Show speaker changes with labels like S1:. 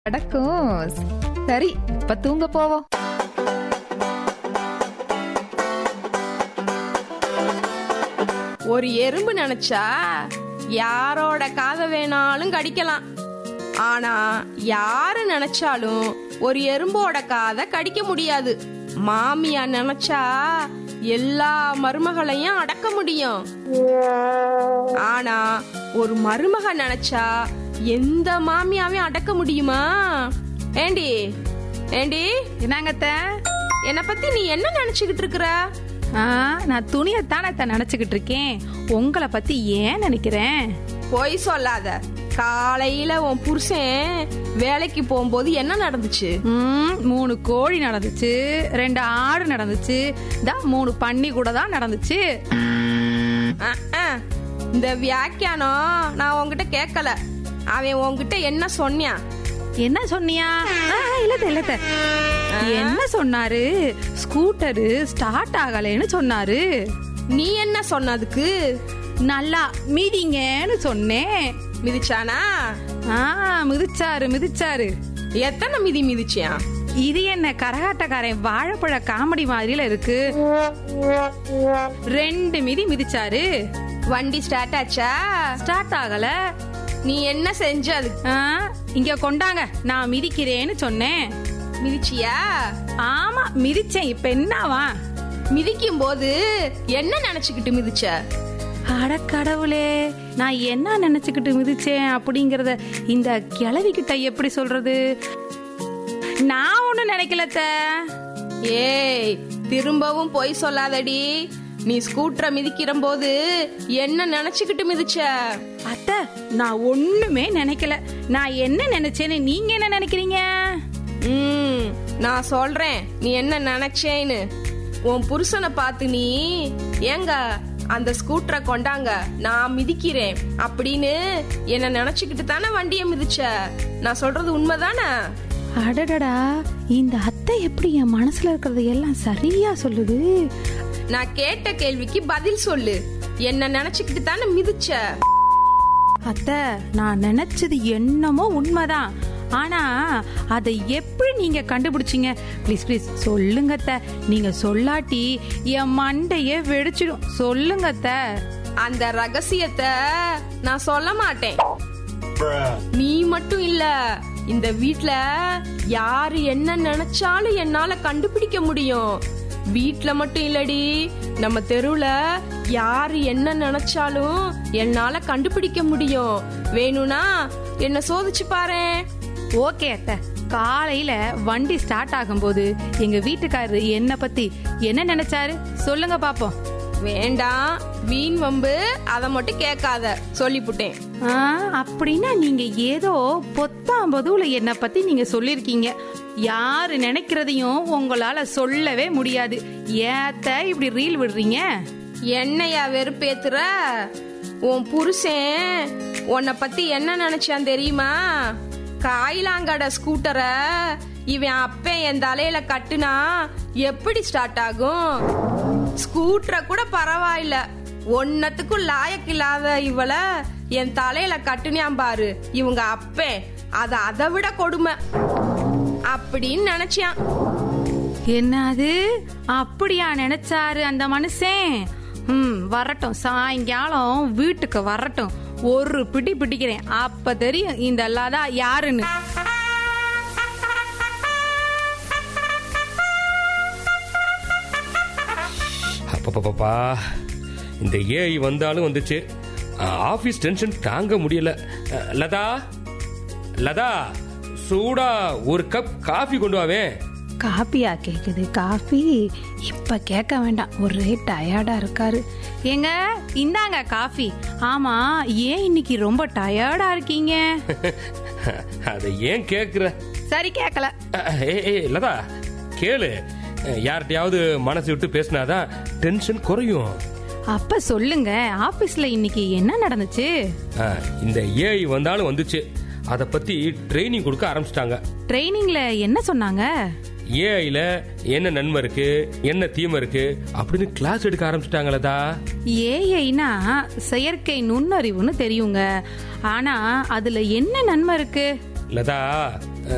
S1: நடக்கும் சரி இப்ப தூங்க போவோம்
S2: ஒரு எறும்பு நினைச்சா யாரோட காதை வேணாலும் கடிக்கலாம் ஆனா யாரு நினைச்சாலும் ஒரு எறும்போட காதை கடிக்க முடியாது மாமியா நினைச்சா எல்லா மருமகளையும் அடக்க முடியும் ஆனா ஒரு மருமக நினைச்சா எந்த மாமியாவையும் அடக்க முடியுமா ஏண்டி ஏண்டி
S1: என்னங்கத்த
S2: என்னை பத்தி நீ என்ன நினைச்சுக்கிட்டு இருக்கிற
S1: ஆ நான் துணியத்தானே நினைச்சுக்கிட்டு இருக்கேன் உங்களை பத்தி ஏன் நினைக்கிறேன்
S2: பொய் சொல்லாத காலையில உன் புருஷன் வேலைக்கு போகும்போது என்ன நடந்துச்சு
S1: ம், மூணு கோழி நடந்துச்சு ரெண்டு ஆடு நடந்துச்சு தான் மூணு பன்னி கூட தான் நடந்துச்சு
S2: அஹ், அஹ். இந்த வியாக்கியானம் நான் உன்கிட்ட கேட்கல அவன் உன்கிட்ட என்ன சொன்னான்
S1: என்ன சொன்னியா ஆ, இல்லத்த இல்லத்த என்ன சொன்னாரு ஸ்கூட்டரு ஸ்டார்ட் ஆகலைன்னு சொன்னாரு
S2: நீ என்ன சொன்னதுக்கு
S1: நல்லா மீதிங்கன்னு சொன்னேன்
S2: மிதிச்சானா
S1: ஆ மிதிச்சாரு மிதிச்சாரு
S2: எத்தனை மிதி மிதிச்சியான்
S1: இது என்ன கரகாட்டக்காரன் வாழைப்பழ காமெடி மாதிரில இருக்கு ரெண்டு மிதி மிதிச்சாரு
S2: வண்டி ஸ்டார்ட் ஆச்சா
S1: ஸ்டார்ட் ஆகல
S2: நீ என்ன செஞ்ச அதுக்கு
S1: ஆ, இங்க கொண்டாங்க நான் மிதிக்கிறேன்னு சொன்னேன்
S2: மிதிச்சியா
S1: ஆமா மிதிச்சேன் இப்ப என்னவா
S2: மிதிக்கும் போது என்ன நினைச்சுக்கிட்டு மிதிச்ச
S1: அட கடவுளே நான் என்ன நினைச்சுக்கிட்டு மிதிச்சேன் அப்படிங்கறத இந்த கிழவி கிட்ட எப்படி சொல்றது நான் ஒண்ணும் நினைக்கலத்த
S2: ஏய் திரும்பவும் பொய் சொல்லாதடி நீ ஸ்கூட்டரை மிதிக்கிற போது என்ன நினைச்சுக்கிட்டு மிதிச்ச
S1: அத்த நான் ஒண்ணுமே நினைக்கல நான் என்ன நினைச்சேன்னு நீங்க என்ன நினைக்கிறீங்க
S2: ம் நான் சொல்றேன் நீ என்ன நினைச்சேன்னு உன் புருஷனை பார்த்து நீ ஏங்க அந்த ஸ்கூட்டரை கொண்டாங்க நான் மிதிக்கிறேன் அப்படின்னு என்ன நினைச்சுக்கிட்டு தானே வண்டியை மிதிச்ச நான் சொல்றது உண்மைதானே
S1: அடடடா இந்த அத்தை எப்படி என் மனசுல இருக்கிறது எல்லாம் சரியா சொல்லுது
S2: நான் கேட்ட கேள்விக்கு பதில் சொல்லு என்ன நினைச்சுக்கிட்டு தானே மிதிச்ச
S1: அத்தை நான் நினைச்சது என்னமோ உண்மைதான் ஆனா அதை எப்படி நீங்க கண்டுபிடிச்சீங்க ப்ளீஸ் ப்ளீஸ் சொல்லுங்க அத்தை நீங்க சொல்லாட்டி என் மண்டையே வெடிச்சிடும் சொல்லுங்க அத்தை
S2: அந்த ரகசியத்தை நான் சொல்ல மாட்டேன் நீ மட்டும் இல்ல இந்த வீட்ல யாரு என்ன நினைச்சாலும் என்னால கண்டுபிடிக்க முடியும் வீட்ல மட்டும் இல்லடி நம்ம தெருவுல யாரு என்ன நினைச்சாலும் என்னால கண்டுபிடிக்க முடியும் வேணும்னா என்ன சோதிச்சு பாரேன்
S1: ஓகே அத்தை காலையில வண்டி ஸ்டார்ட் ஆகும்போது எங்க வீட்டுக்காரரு என்ன பத்தி என்ன நினைச்சாரு சொல்லுங்க பாப்போம்
S2: வேண்டாம் வீண் வம்பு அதை மட்டும் கேட்காத சொல்லிப்புட்டேன்
S1: ஆ, அப்படின்னா நீங்க ஏதோ பொத்தாம்பதுல என்ன பத்தி நீங்க சொல்லிருக்கீங்க யாரு நினைக்கிறதையும் உங்களால சொல்லவே முடியாது ஏத்த இப்படி ரீல் விடுறீங்க
S2: என்னையா வெறுப்பேத்துற உன் புருஷன் உன்னை பத்தி என்ன நினைச்சான் தெரியுமா காயிலாங்கட ஸ்கூட்டரை இவன் அப்பன் என் தலையில கட்டுனா எப்படி ஸ்டார்ட் ஆகும் ஸ்கூட்டரை கூட பரவாயில்ல ஒன்னத்துக்கும் லாயக்கு இல்லாத இவள என் தலையில கட்டுனியாம் பாரு இவங்க அப்பன் அது அதை விட கொடுமை அப்படின்னு நினைச்சான்
S1: என்னது அப்படியா நினைச்சாரு அந்த மனுஷன் ம் வரட்டும் சாயங்காலம் வீட்டுக்கு வரட்டும் ஒரு பிடி பிடிக்கிறேன் அப்ப தெரியும் இந்த லதா யாருன்னு
S3: அப்பப்பப்பா இந்த ஏஐ வந்தாலும் வந்துச்சு ஆஃபீஸ் டென்ஷன் தாங்க முடியல அஹ், லதா லதா சூடா ஒரு கப் காஃபி கொண்டு வாவேன்
S1: காப்பியா கேக்குது காஃபி இப்ப கேட்க வேண்டாம் ஒரே டயர்டா இருக்காரு ஏங்க இந்தாங்க காஃபி ஆமா ஏன் இன்னைக்கு ரொம்ப டயர்டா இருக்கீங்க
S3: அதை ஏன் கேக்குற
S1: சரி கேட்கல
S3: அஹ், ஏய் ஏய், லதா கேளு அஹ், யார்கிட்டயாவது மனசு விட்டு பேசினாதான் டென்ஷன் குறையும்
S1: அப்ப சொல்லுங்க ஆபீஸ்ல இன்னைக்கு என்ன நடந்துச்சு
S3: அஹ், இந்த ஏஐ வந்தாலும் வந்துச்சு அதை பத்தி ட்ரைனிங் கொடுக்க ஆரம்பிச்சிட்டாங்க
S1: ட்ரைனிங்ல என்ன சொன்னாங்க
S3: ஏஐல என்ன நன்மை இருக்கு என்ன தீமை இருக்கு அப்படின்னு கிளாஸ் எடுக்க ஆரம்பிச்சிட்டாங்களதா
S1: ஏஐனா செயற்கை நுண்ணறிவுன்னு தெரியுங்க ஆனா அதுல என்ன நன்மை இருக்கு
S3: லதா